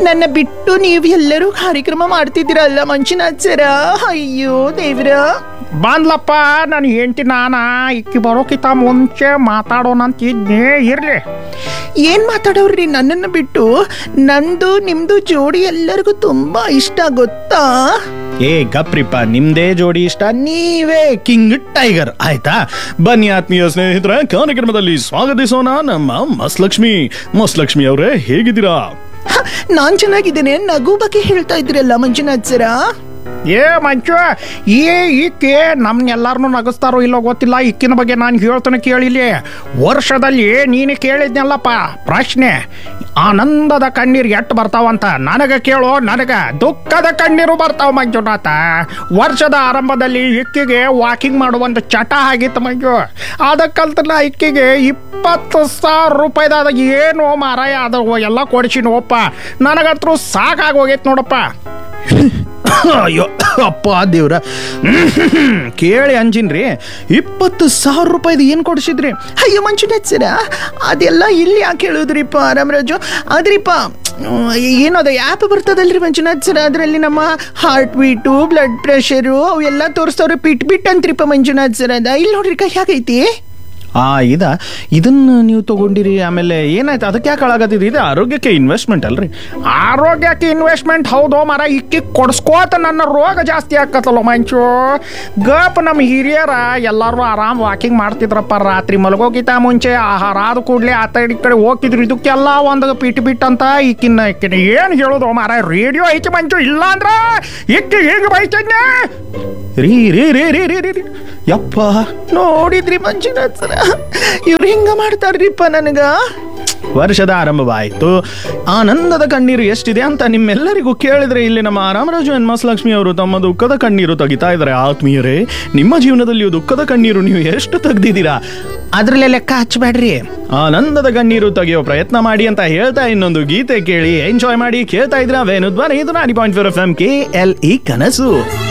ನನ್ನ ಬಿಟ್ಟು ನೀವು ಎಲ್ಲರೂ ಕಾರ್ಯಕ್ರಮ ಮಾಡ್ತಿದ್ದೀರಲ್ಲ ಮಂಜುನಾಥ್ ಸರ ಅಯ್ಯೋ ದೇವ್ರ ಬಂದ್ಲಪ್ಪ ನಾನು ಹೆಂಡ್ತಿ ನಾನ ಇಕ್ಕಿ ಬರೋಕಿತ ಮುಂಚೆ ಮಾತಾಡೋಣ ಅಂತಿದ್ನೆ ಇರ್ಲಿ ಏನ್ ಮಾತಾಡೋರ್ರಿ ನನ್ನನ್ನು ಬಿಟ್ಟು ನಂದು ನಿಮ್ದು ಜೋಡಿ ಎಲ್ಲರಿಗೂ ತುಂಬಾ ಇಷ್ಟ ಗೊತ್ತಾ ಏ ಗಪ್ರಿಪ್ಪ ನಿಮ್ದೇ ಜೋಡಿ ಇಷ್ಟ ನೀವೇ ಕಿಂಗ್ ಟೈಗರ್ ಆಯ್ತಾ ಬನ್ನಿ ಆತ್ಮೀಯ ಸ್ನೇಹಿತರ ಕಾರ್ಯಕ್ರಮದಲ್ಲಿ ಸ್ವಾಗತಿಸೋಣ ನಮ್ಮ ಮಸ್ಲಕ್ಷ್ಮಿ ಮಸ್ಲಕ್ಷ್ಮಿ ಅವರೇ ಹೇಗಿದ್ದೀರಾ ಹ, ನಾನ್ ಚೆನ್ನಾಗಿದ್ದೇನೆ ನಗು ಬಗ್ಗೆ ಹೇಳ್ತಾ ಇದ್ರಲ್ಲ ಮಂಜುನಾಥ್ ಸರ ಏ ಮಂಚು ಏ ಈಕೆ ನಮ್ನೆಲ್ಲಾರನು ನಗಸ್ತಾರೋ ಇಲ್ಲೋ ಗೊತ್ತಿಲ್ಲ ಇಕ್ಕಿನ ಬಗ್ಗೆ ನಾನು ಹೇಳ್ತಾನೆ ಕೇಳಿಲಿ ವರ್ಷದಲ್ಲಿ ನೀನು ಕೇಳಿದ್ನಲ್ಲಪ್ಪ ಪ್ರಶ್ನೆ ಆನಂದದ ಕಣ್ಣೀರು ಎಟ್ಟು ಬರ್ತಾವಂತ ನನಗ ಕೇಳೋ ನನಗ ದುಃಖದ ಕಣ್ಣೀರು ಬರ್ತಾವ ಮಂಜುನಾಥ ವರ್ಷದ ಆರಂಭದಲ್ಲಿ ಇಕ್ಕಿಗೆ ವಾಕಿಂಗ್ ಮಾಡುವಂತ ಚಟ ಆಗಿತ್ತು ಮಂಜು ಅದಕ್ಕಲ್ತಲ್ಲ ಇಕ್ಕಿಗೆ ಇಪ್ಪತ್ತು ಸಾವಿರ ರೂಪಾಯಿದಾದ ಏನು ಮಾರಾಯ ಅದು ಎಲ್ಲ ಕೊಡಿಸಿನೋಪ್ಪ ನನಗಂತರೂ ಸಾಕಾಗೋಗೈತೆ ನೋಡಪ್ಪ ಅಯ್ಯೋ ಅಪ್ಪ ದೇವ್ರ ಕೇಳಿ ಅಂಜಿನ್ರಿ ಇಪ್ಪತ್ತು ಸಾವಿರ ರೂಪಾಯಿದು ಏನ್ ಕೊಡಿಸಿದ್ರಿ ಅಯ್ಯೋ ಮಂಜುನಾಥ್ ಸರ ಅದೆಲ್ಲ ಇಲ್ಲಿ ಯಾಕೆ ಹೇಳುದ್ರಿಪ್ಪ ರಾಮರಾಜು ಆದ್ರಿಪ್ಪ ಹ್ಮ್, ಏನದು ಆ್ಯಪ್ ಬರ್ತದಲ್ರಿ ಮಂಜುನಾಥ್ ಸರ ಅದರಲ್ಲಿ ನಮ್ಮ ಹಾರ್ಟ್ ಬೀಟು ಬ್ಲಡ್ ಪ್ರೆಷರು ಅವೆಲ್ಲ ತೋರಿಸ್ತವ್ರೆ ಪಿಟ್ ಬಿಟ್ ಅಂತ್ರಿಪ್ಪ ಮಂಜುನಾಥ್ ಸರ್ ಅದ ಇಲ್ಲಿ ನೋಡ್ರಿ ಕೈ ಹೇಗೈತಿ ಆ ಇದ ಇದನ್ನ ನೀವು ತಗೊಂಡಿರಿ ಆಮೇಲೆ ಏನಾಯ್ತು ಅದಕ್ಕೆ ಯಾಕೆ ಹಾಳಾಗತ್ತಿದ್ರಿ ಇದು ಆರೋಗ್ಯಕ್ಕೆ ಇನ್ವೆಸ್ಟ್ಮೆಂಟ್ ಅಲ್ರಿ ಆರೋಗ್ಯಕ್ಕೆ ಇನ್ವೆಸ್ಟ್ಮೆಂಟ್ ಹೌದು ಮರ ಇಕ್ಕಿ ಕೊಡ್ಸ್ಕೋತ ನನ್ನ ರೋಗ ಜಾಸ್ತಿ ಆಕತ್ತಲ್ಲ ಮಂಚು ಗಪ್ ನಮ್ಮ ಹಿರಿಯರ ಎಲ್ಲರೂ ಆರಾಮ್ ವಾಕಿಂಗ್ ಮಾಡ್ತಿದ್ರಪ್ಪ ರಾತ್ರಿ ಮಲಗೋಗಿತ ಮುಂಚೆ ಆಹಾರ ಆದ ಕೂಡಲೇ ಆ ಕಡೆ ಈ ಕಡೆ ಹೋಗ್ತಿದ್ರು ಇದಕ್ಕೆಲ್ಲ ಒಂದು ಪಿಟ್ ಬಿಟ್ ಅಂತ ಇಕ್ಕಿನ ಇಕ್ಕಿನ ಏನು ಹೇಳೋದು ಮಾರ ರೇಡಿಯೋ ಐತಿ ಮಂಚು ಇಲ್ಲ ಅಂದ್ರ ಇಕ್ಕಿ ಈಗ ಬೈತನ್ನೇ ರೀ ರೀ ರೀ ರೀ ರೀ ರೀ ರೀ. ಯಪ್ಪ ನೋಡಿದ್ರಿ ಮಂಜುನಾಥ್ ಸರ ಇವ್ರು ಹಿಂಗ ಮಾಡ್ತಾರ್ರಿಪ್ಪ ನನಗ ವರ್ಷದ ಆರಂಭವಾಯಿತು ಆನಂದದ ಕಣ್ಣೀರು ಎಷ್ಟಿದೆ ಅಂತ ನಿಮ್ಮೆಲ್ಲರಿಗೂ ಕೇಳಿದ್ರೆ ಇಲ್ಲಿ ನಮ್ಮ ರಾಮರಾಜು ಎನ್ ಮಹಾಲಕ್ಷ್ಮಿ ಅವರು ತಮ್ಮ ದುಃಖದ ಕಣ್ಣೀರು ತೆಗಿತಾ ಇದ್ದಾರೆ ಆತ್ಮೀಯರೇ ನಿಮ್ಮ ಜೀವನದಲ್ಲಿಯೂ ದುಃಖದ ಕಣ್ಣೀರು ನೀವು ಎಷ್ಟು ತೆಗ್ದಿದ್ದೀರಾ ಅದ್ರಲ್ಲೇ ಲೆಕ್ಕ ಹಚ್ಚಬೇಡ್ರಿ ಆನಂದದ ಕಣ್ಣೀರು ತೆಗೆಯೋ ಪ್ರಯತ್ನ ಮಾಡಿ ಅಂತ ಹೇಳ್ತಾ ಇನ್ನೊಂದು ಗೀತೆ ಕೇಳಿ ಎಂಜಾಯ್ ಮಾಡಿ ಕೇಳ್ತಾ ಇದ್ರ ವೇಣು ಧ್ವನಿ ಇದು ನಾಡಿ point four F M K L E ಕನಸು